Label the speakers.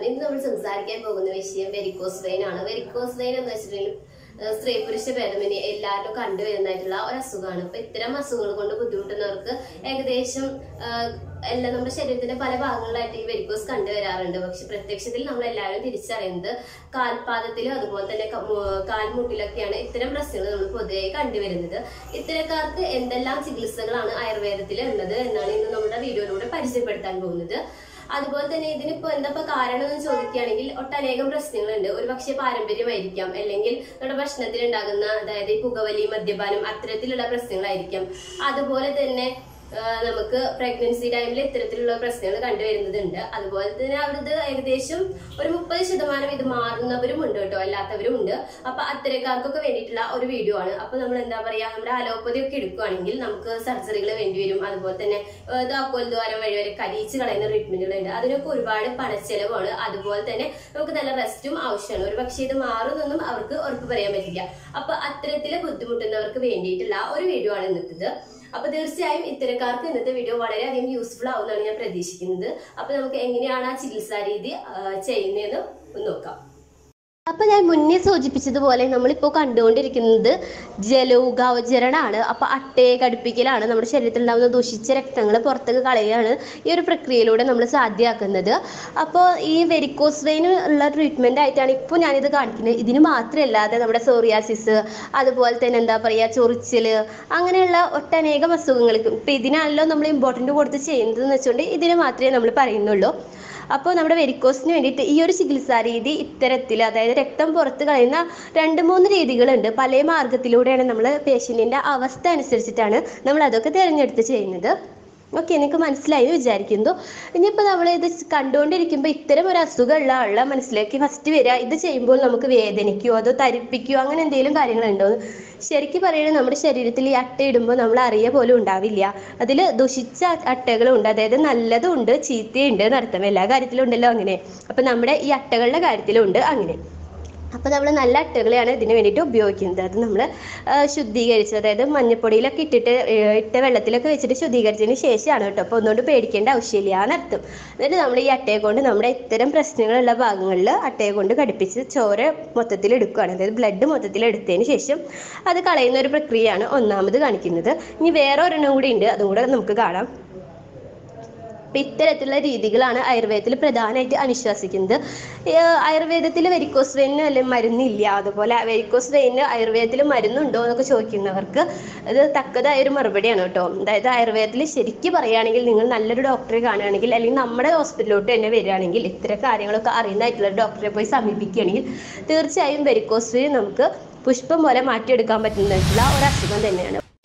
Speaker 1: ഇന്ന് നമ്മൾ സംസാരിക്കാൻ പോകുന്ന വിഷയം വെരിക്കോസ് വെയിൻ ആണ് വെരിക്കോസ് വെയിൻ എന്ന് വെച്ചിട്ടുണ്ടെങ്കിൽ ഏഹ് സ്ത്രീ പുരുഷ ഭേദമന്യേ എല്ലാവരും കണ്ടുവരുന്നതായിട്ടുള്ള ഒരു അസുഖമാണ് അപ്പൊ ഇത്തരം അസുഖങ്ങൾ കൊണ്ട് ബുദ്ധിമുട്ടുന്നവർക്ക് ഏകദേശം ഏഹ് എല്ലാം നമ്മുടെ ശരീരത്തിന്റെ പല ഭാഗങ്ങളിലായിട്ട് ഈ വെരിക്കോസ് കണ്ടുവരാറുണ്ട് പക്ഷെ പ്രത്യക്ഷത്തിൽ നമ്മൾ എല്ലാവരും തിരിച്ചറിയുന്നത് കാൽപാദത്തിലും അതുപോലെ തന്നെ ക- മു- കാൽമുട്ടിലൊക്കെയാണ് ഇത്തരം പ്രശ്നങ്ങൾ നമ്മൾ പൊതുവെ കണ്ടുവരുന്നത് ഇത്തരക്കാർക്ക് എന്തെല്ലാം ചികിത്സകളാണ് ആയുർവേദത്തിൽ ഉള്ളത് എന്നാണ് ഇന്ന് നമ്മുടെ വീഡിയോയിലൂടെ പരിചയപ്പെടുത്താൻ പോകുന്നത് അതുപോലെ തന്നെ ഇതിനിപ്പോ എന്താ ഇപ്പൊ കാരണം എന്ന് ചോദിക്കുകയാണെങ്കിൽ ഒട്ടനേകം പ്രശ്നങ്ങളുണ്ട് ഒരു പക്ഷേ പാരമ്പര്യമായിരിക്കാം അല്ലെങ്കിൽ നമ്മുടെ ഭക്ഷണത്തിൽ ഉണ്ടാകുന്ന അതായത് ഈ പുകവലി മദ്യപാനം അത്തരത്തിലുള്ള പ്രശ്നങ്ങളായിരിക്കാം അതുപോലെ തന്നെ ആ, നമുക്ക് പ്രഗ്നൻസി ടൈമിൽ ഇത്തരത്തിലുള്ള പ്രശ്നങ്ങൾ കണ്ടുവരുന്നതുണ്ട് അതുപോലെ തന്നെ അവിടുത്തെ ഏകദേശം ഒരു മുപ്പത് ശതമാനം ഇത് മാറുന്നവരും ഉണ്ട് കേട്ടോ അല്ലാത്തവരും ഉണ്ട് അപ്പൊ അത്തരക്കാർക്കൊക്കെ വേണ്ടിയിട്ടുള്ള ഒരു വീഡിയോ ആണ് അപ്പൊ നമ്മൾ എന്താ പറയാ നമ്മുടെ അലോപ്പതി ഒക്കെ എടുക്കുകയാണെങ്കിൽ നമുക്ക് സർജറികൾ വേണ്ടി വരും അതുപോലെ തന്നെ ആ, താക്കോൽ ദ്വാരം വഴി വരെ കരിയിച്ച് കളയുന്ന ട്രീറ്റ്മെന്റുകളുണ്ട് അതിനൊക്കെ ഒരുപാട് പണച്ചെലവാണ് അതുപോലെ തന്നെ നമുക്ക് നല്ല റെസ്റ്റും ആവശ്യമാണ് ഒരു പക്ഷേ ഇത് മാറുന്നൊന്നും അവർക്ക് ഉറപ്പ് പറയാൻ പറ്റില്ല അപ്പൊ അത്തരത്തിൽ ബുദ്ധിമുട്ടുന്നവർക്ക് വേണ്ടിയിട്ടുള്ള ഒരു വീഡിയോ ആണ് ഇന്നത്തത് അപ്പൊ തീർച്ചയായും ഇത്തരക്കാർക്ക് ഇന്നത്തെ വീഡിയോ വളരെയധികം യൂസ്ഫുൾ ആവുമെന്നാണ് ഞാൻ പ്രതീക്ഷിക്കുന്നത് അപ്പൊ നമുക്ക് എങ്ങനെയാണ് ആ ചികിത്സാ രീതി ആ, ചെയ്യുന്നതെന്ന് ഒന്ന് നോക്കാം അപ്പൊ ഞാൻ മുന്നേ സൂചിപ്പിച്ചതുപോലെ നമ്മളിപ്പോ കണ്ടുകൊണ്ടിരിക്കുന്നത് ജലൗകാവചരണമാണ് അപ്പൊ അട്ടയെ കടുപ്പിക്കലാണ് നമ്മുടെ ശരീരത്തിൽ ഉണ്ടാകുന്ന ദൂഷിച്ച രക്തങ്ങൾ പുറത്തേക്ക് കളയുകയാണ് ഈ ഒരു പ്രക്രിയയിലൂടെ നമ്മൾ സാധ്യമാക്കുന്നത് അപ്പോൾ ഈ വെരിക്കോസ് വെയിന് ഉള്ള ട്രീറ്റ്മെന്റ് ആയിട്ടാണ് ഇപ്പോൾ ഞാനിത് കാണിക്കുന്നത് ഇതിന് മാത്രമല്ലാതെ നമ്മുടെ സോറിയാസിസ് അതുപോലെ തന്നെ എന്താ പറയുക ചൊറിച്ചില് അങ്ങനെയുള്ള ഒട്ടനേകം അസുഖങ്ങൾക്ക് ഇപ്പം ഇതിനാണല്ലോ നമ്മൾ ഇമ്പോർട്ടൻ്റ് കൊടുത്ത് ചെയ്യുന്നത് എന്ന് വെച്ചുകൊണ്ട് ഇതിന് മാത്രമേ നമ്മൾ പറയുന്നുള്ളൂ അപ്പോൾ നമ്മുടെ വെരിക്കോസിന് വേണ്ടിയിട്ട് ഈ ഒരു ചികിത്സാ രീതി ഇത്തരത്തിൽ അതായത് രക്തം പുറത്ത് കളയുന്ന രണ്ട് മൂന്ന് രീതികളുണ്ട് പല മാർഗത്തിലൂടെയാണ് നമ്മൾ പേഷ്യൻറ്റിൻ്റെ അവസ്ഥ അനുസരിച്ചിട്ടാണ് നമ്മൾ അതൊക്കെ തിരഞ്ഞെടുത്ത് ചെയ്യുന്നത് ഓക്കെ നിങ്ങൾക്ക് മനസ്സിലായി എന്ന് വിചാരിക്കുന്നു ഇനിയിപ്പോൾ നമ്മൾ ഇത് കണ്ടുകൊണ്ടിരിക്കുമ്പോൾ ഇത്തരം ഒരു അസുഖമുള്ള ആളുടെ മനസ്സിലേക്ക് ഫസ്റ്റ് വരിക ഇത് ചെയ്യുമ്പോൾ നമുക്ക് വേദനിക്കുകയോ അതോ തരിപ്പിക്കുകയോ അങ്ങനെ എന്തെങ്കിലും കാര്യങ്ങളുണ്ടോ എന്ന് ശരിക്കും പറയുന്നത് നമ്മുടെ ശരീരത്തിൽ ഈ അട്ട ഇടുമ്പോൾ നമ്മൾ അറിയ പോലും ഉണ്ടാവില്ല അതിൽ ദുഷിച്ച അട്ടകളും ഉണ്ട് അതായത് നല്ലതും ഉണ്ട് ചീത്തയുണ്ട് എന്നർത്ഥം എല്ലാ കാര്യത്തിലും ഉണ്ടല്ലോ അങ്ങനെ അപ്പം നമ്മുടെ ഈ അട്ടകളുടെ കാര്യത്തിലും ഉണ്ട് അങ്ങനെ അപ്പോൾ നമ്മൾ നല്ല അട്ടകളെയാണ് ഇതിന് വേണ്ടിയിട്ട് ഉപയോഗിക്കുന്നത് അത് നമ്മൾ ശുദ്ധീകരിച്ച് അതായത് മഞ്ഞപ്പൊടിയിലൊക്കെ ഇട്ടിട്ട് ഏഹ് ഇട്ട വെള്ളത്തിലൊക്കെ വെച്ചിട്ട് ശുദ്ധീകരിച്ചതിന് ശേഷമാണ് കേട്ടോ അപ്പോൾ ഒന്നുകൊണ്ട് പേടിക്കേണ്ട ആവശ്യമില്ല എന്നർത്ഥം എന്നിട്ട് നമ്മൾ ഈ അട്ടയെ കൊണ്ട് നമ്മുടെ ഇത്തരം പ്രശ്നങ്ങളുള്ള ഭാഗങ്ങളിൽ അട്ടയെ കൊണ്ട് ഘടിപ്പിച്ച് ചോര മൊത്തത്തിൽ എടുക്കുകയാണ് അതായത് ബ്ലഡ് മൊത്തത്തിൽ എടുത്തതിന് ശേഷം അത് കളയുന്ന ഒരു പ്രക്രിയയാണ് ഒന്നാമത് കാണിക്കുന്നത് ഇനി വേറെ ഒരെണ്ണം കൂടി ഉണ്ട് അതും കൂടെ നമുക്ക് കാണാം അപ്പം ഇത്തരത്തിലുള്ള രീതികളാണ് ആയുർവേദത്തിൽ പ്രധാനമായിട്ട് അനുശാസിക്കുന്നത് ആയുർവേദത്തിൽ വെരിക്കോസ് വെയിന് അല്ലെ മരുന്നില്ല അതുപോലെ വെരിക്കോസ് വെയിന് ആയുർവേദത്തിൽ മരുന്നുണ്ടോ എന്നൊക്കെ ചോദിക്കുന്നവർക്ക് അത് തക്കതായ ഒരു മറുപടിയാണ് കേട്ടോ അതായത് ആയുർവേദത്തിൽ ശരിക്കും പറയുകയാണെങ്കിൽ നിങ്ങൾ നല്ലൊരു ഡോക്ടറെ കാണുകയാണെങ്കിൽ അല്ലെങ്കിൽ നമ്മുടെ ഹോസ്പിറ്റലിലോട്ട് തന്നെ വരികയാണെങ്കിൽ ഇത്തരം കാര്യങ്ങളൊക്കെ അറിയുന്നതായിട്ടുള്ള ഒരു ഡോക്ടറെ പോയി സമീപിക്കുകയാണെങ്കിൽ തീർച്ചയായും വെരിക്കോസ് വെയിൻ നമുക്ക് പുഷ്പം പോലെ മാറ്റിയെടുക്കാൻ പറ്റുന്നതായിട്ടുള്ള ഒരു അസുഖം തന്നെയാണ്